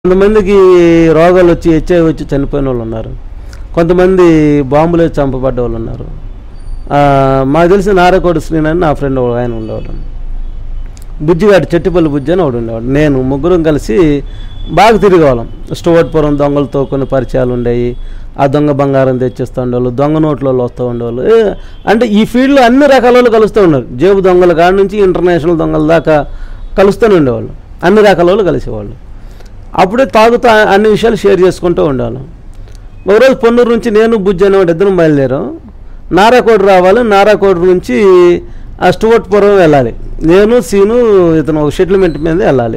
కొంతమందికి రోగాలు వచ్చి హెచ్ఐవి వచ్చి చనిపోయిన వాళ్ళు ఉన్నారు కొంతమంది బాంబులు వేసి చంపబడ్డ వాళ్ళు ఉన్నారు ఆ, మాకు తెలిసిన నారకోటి శ్రీని అని నా ఫ్రెండ్ ఒక ఆయన ఉండేవాడు బుజ్జిగాడు చెట్టిపల్లి బుజ్జి అని ఒకడు ఉండేవాడు నేను ముగ్గురం కలిసి బాగా తిరిగేవాళ్ళం స్టోవట్పురం దొంగలతో కొన్ని పరిచయాలు ఉండేవి ఆ దొంగ బంగారం తెచ్చిస్తూ ఉండేవాళ్ళు దొంగ నోట్ల వాళ్ళు వస్తూ ఉండేవాళ్ళు ఏ, అంటే ఈ ఫీల్డ్లో అన్ని రకాల వాళ్ళు కలుస్తూ ఉన్నారు జేబు దొంగల కాడ నుంచి ఇంటర్నేషనల్ దొంగల దాకా కలుస్తూనే ఉండేవాళ్ళు అన్ని రకాల వాళ్ళు కలిసేవాళ్ళు అప్పుడే తాగుతూ అన్ని విషయాలు షేర్ చేసుకుంటూ ఉండేవాళ్ళం ఒకరోజు పొన్నూరు నుంచి నేను బుజ్జి అనేవాడు ఇద్దరం బయలుదేరాం నారాకోట రావాలి నారాకోట నుంచి ఆ స్టువర్ట్పురం వెళ్ళాలి నేను సీను ఇతను ఒక సెటిల్మెంట్ మీద వెళ్ళాలి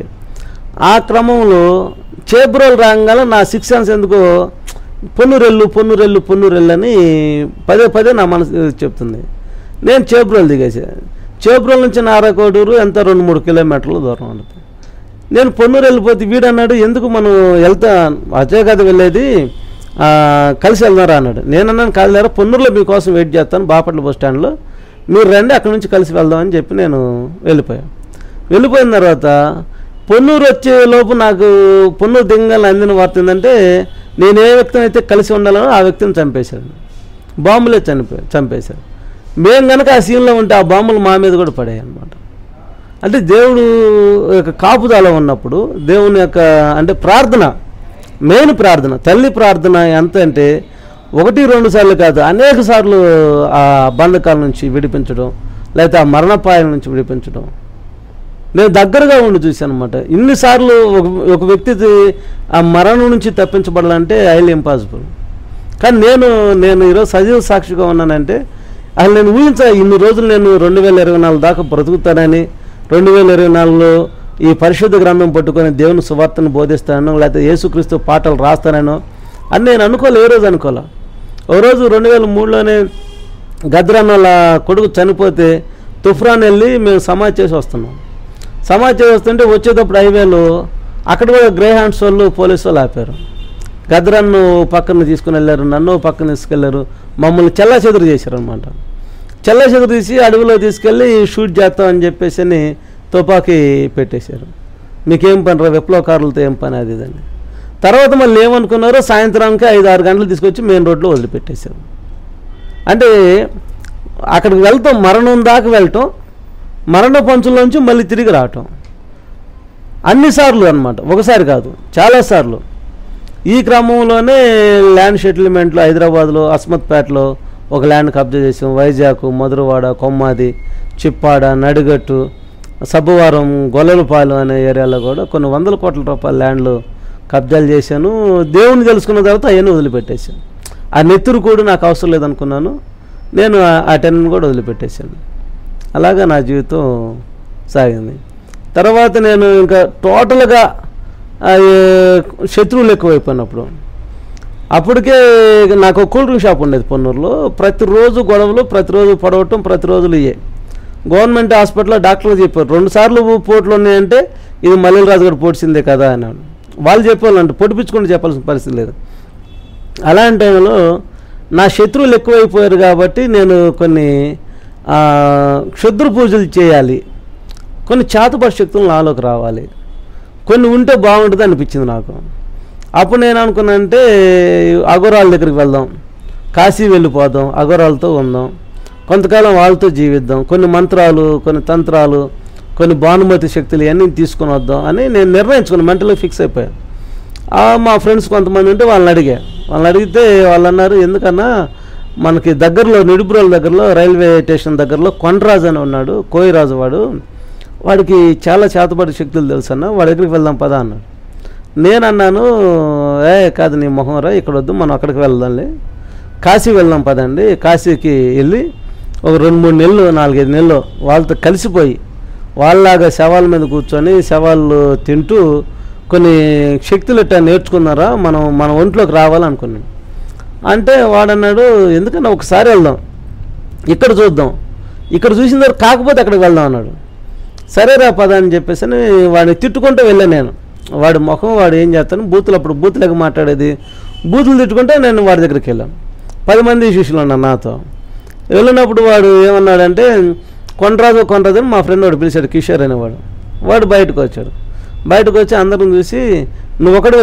ఆ క్రమంలో చేబ్రోలు రాగానే నా సిక్స్ సెన్స్ ఎందుకో పొన్నూరెల్లు పొన్నూరెల్లు పొన్నూరెల్లు అని పదే పదే నా మనసు చెప్తుంది నేను చేబ్రోలు దిగేసా చేబ్రోల్ నుంచి నారాకోడూరు ఎంత రెండు మూడు కిలోమీటర్ల దూరం ఉంటుంది నేను పొన్నూరు వెళ్ళిపోతే వీడు అన్నాడు ఎందుకు మనం వెళ్తా అజయ్ కదా వెళ్ళేది ఆ, కలిసి వెళ్దారా అన్నాడు నేను అన్నాను కాదు లేరా పొన్నూరులో మీకోసం వెయిట్ చేస్తాను బాపట్ల బస్ స్టాండ్లో మీరు రండి అక్కడి నుంచి కలిసి వెళ్దామని చెప్పి నేను వెళ్ళిపోయాను వెళ్ళిపోయిన తర్వాత పొన్నూరు వచ్చే లోపు నాకు పొన్నూరు దింగాలని అందిన వార్త ఏంటంటే నేను ఏ వ్యక్తిని అయితే కలిసి ఉండాలనో ఆ వ్యక్తిని చంపేశాడు బాంబులే చనిపోయి చంపేశాడు మేము కనుక ఆ సీన్లో ఉంటే ఆ బాంబులు మా మీద కూడా పడాయి అన్నమాట అంటే దేవుడు యొక్క కాపుదల ఉన్నప్పుడు దేవుని యొక్క అంటే ప్రార్థన మెయిన్ ప్రార్థన తల్లి ప్రార్థన ఎంత అంటే ఒకటి రెండు సార్లు కాదు అనేక సార్లు ఆ బంధకాల నుంచి విడిపించడం లేకపోతే ఆ మరణపాయం నుంచి విడిపించడం నేను దగ్గరగా ఉండి చూశాను అనమాట ఇన్నిసార్లు ఒక ఒక వ్యక్తి ఆ మరణం నుంచి తప్పించబడాలంటే ఐల్ ఇంపాసిబుల్ కానీ నేను నేను ఈరోజు సజీవ సాక్షిగా ఉన్నానంటే అసలు నేను ఊహించ ఇన్ని రోజులు నేను రెండు వేల ఇరవై నాలుగు దాకా బ్రతుకుతానని రెండు వేల ఇరవై నాలుగులో ఈ పరిశుద్ధ గ్రంథం పట్టుకొని దేవుని సువార్తను బోధిస్తానో లేకపోతే యేసుక్రీస్తు పాటలు రాస్తానో అని నేను అనుకోలే ఏ రోజు అనుకోలే ఓ రోజు రెండు వేల మూడులోనే గద్రాన్ వాళ్ళ కొడుకు చనిపోతే తుఫ్రాన్ వెళ్ళి మేము సమాజ్ చేసి వస్తున్నాం సమాజ్ చేసి వస్తుంటే వచ్చేటప్పుడు హైవేలో అక్కడ కూడా గ్రే హ్యాండ్స్ వాళ్ళు పోలీసు వాళ్ళు ఆపారు గద్రాన్ను పక్కన తీసుకుని వెళ్ళారు నన్ను పక్కన తీసుకెళ్లారు మమ్మల్ని చెల్లా చెదురు చేశారు అనమాట చెల్లా చెదురు తీసి అడవిలో తీసుకెళ్ళి షూట్ చేస్తామని చెప్పేసి అని తుపాకీ పెట్టేశారు మీకేం పని రా విప్లవకారులతో ఏం పని అది ఇదని తర్వాత మళ్ళీ ఏమనుకున్నారో సాయంత్రానికి ఐదు ఆరు గంటలు తీసుకొచ్చి మెయిన్ రోడ్లో వదిలిపెట్టేశారు అంటే అక్కడికి వెళ్తాం మరణం దాకా వెళ్ళటం మరణ పంచుల్లోంచి మళ్ళీ తిరిగి రావటం అన్నిసార్లు అనమాట ఒకసారి కాదు చాలాసార్లు ఈ క్రమంలోనే ల్యాండ్ సెటిల్మెంట్లో హైదరాబాద్లో అస్మత్పేటలో ఒక ల్యాండ్ కబ్జా చేసాం వైజాగ్ మధురవాడ కొమ్మాది చిప్పాడ నడిగట్టు సబ్బువారం గొల్లలపాలెం అనే ఏరియాలో కూడా కొన్ని వందల కోట్ల రూపాయల ల్యాండ్లు కబ్జాలు చేశాను దేవుని తెలుసుకున్న తర్వాత అవన్నీ వదిలిపెట్టేశాను ఆ నెత్తురు కూడా నాకు అవసరం లేదనుకున్నాను నేను ఆ- ఆ టెన్ కూడా వదిలిపెట్టేశాను అలాగా నా జీవితం సాగింది తర్వాత నేను ఇంకా టోటల్గా ఆ, ఏ, శత్రువులు ఎక్కువైపోయినప్పుడు అప్పటికే నాకు ఒక కూల్ డ్రింక్ షాప్ ఉండేది పొన్నూరులో ప్రతిరోజు గొడవలు ప్రతిరోజు పడవటం ప్రతిరోజులు ఇయ్యే గవర్నమెంట్ హాస్పిటల్లో డాక్టర్లు చెప్పారు రెండు సార్లు పోట్లు ఉన్నాయంటే ఇది మల్లెల రాజు గారు పోడ్చిందే కదా అన్నాడు వాళ్ళు చెప్పాలంటే పొడిపించుకుంటూ చెప్పాల్సిన పరిస్థితి లేదు అలాంటి టైంలో నా శత్రువులు ఎక్కువైపోయారు కాబట్టి నేను కొన్ని ఆ, క్షుద్ర పూజలు చేయాలి కొన్ని చేతపడి శక్తులు నాలోకి రావాలి కొన్ని ఉంటే బాగుంటుంది అనిపించింది నాకు అప్పుడు నేను అనుకున్నానంటే అఘోరాల దగ్గరికి వెళ్దాం కాశీ వెళ్ళిపోదాం అఘోరాలతో ఉందాం కొంతకాలం వాళ్ళతో జీవిద్దాం కొన్ని మంత్రాలు కొన్ని తంత్రాలు కొన్ని భానుమతి శక్తులు ఇవన్నీ తీసుకొని వద్దాం అని నేను నిర్ణయించుకుని మెంటల్గా ఫిక్స్ అయిపోయాను ఆ, మా ఫ్రెండ్స్ కొంతమంది ఉంటే వాళ్ళని అడిగా వాళ్ళని అడిగితే వాళ్ళు అన్నారు ఎందుకన్నా మనకి దగ్గరలో నిడుపురోల దగ్గరలో రైల్వే స్టేషన్ దగ్గరలో కొండరాజు అని ఉన్నాడు కోయిరాజు వాడు వాడికి చాలా చేతబడి శక్తులు తెలుసు అన్న వాడి దగ్గరికి వెళ్దాం పదా అన్నాడు నేను అన్నాను ఏ కాదు నీ మొహం రా ఇక్కడ వద్దు మనం అక్కడికి వెళ్దాంలే కాశీ వెళ్దాం పదండి కాశీకి వెళ్ళి ఒక రెండు మూడు నెలలు నాలుగైదు నెలలు వాళ్ళతో కలిసిపోయి వాళ్ళలాగా శవాల మీద కూర్చొని శవాలు తింటూ కొన్ని శక్తులు ఇట్టా నేర్చుకున్నారా మనం మన ఒంట్లోకి రావాలనుకున్నాను అంటే వాడన్నాడు ఎందుకన్నా ఒకసారి వెళ్దాం ఇక్కడ చూద్దాం ఇక్కడ చూసిన తర్వాత కాకపోతే అక్కడికి వెళ్దాం అన్నాడు సరేరా పద అని చెప్పేసి అని వాడిని తిట్టుకుంటూ వెళ్ళాను నేను వాడి ముఖం వాడు ఏం చేస్తాను బూతులు అప్పుడు బూతులకు మాట్లాడేది బూతులు తిట్టుకుంటే నేను వాడి దగ్గరికి వెళ్ళాను పది మంది శిష్యులు ఉన్నారు నాతో వెళ్ళినప్పుడు వాడు ఏమన్నాడంటే కొండరాజు కొండరాజు అని మా ఫ్రెండ్ వాడు పిలిచాడు కిషోర్ అనేవాడు వాడు బయటకు వచ్చాడు బయటకు వచ్చి అందరం చూసి నువ్వు ఒకటి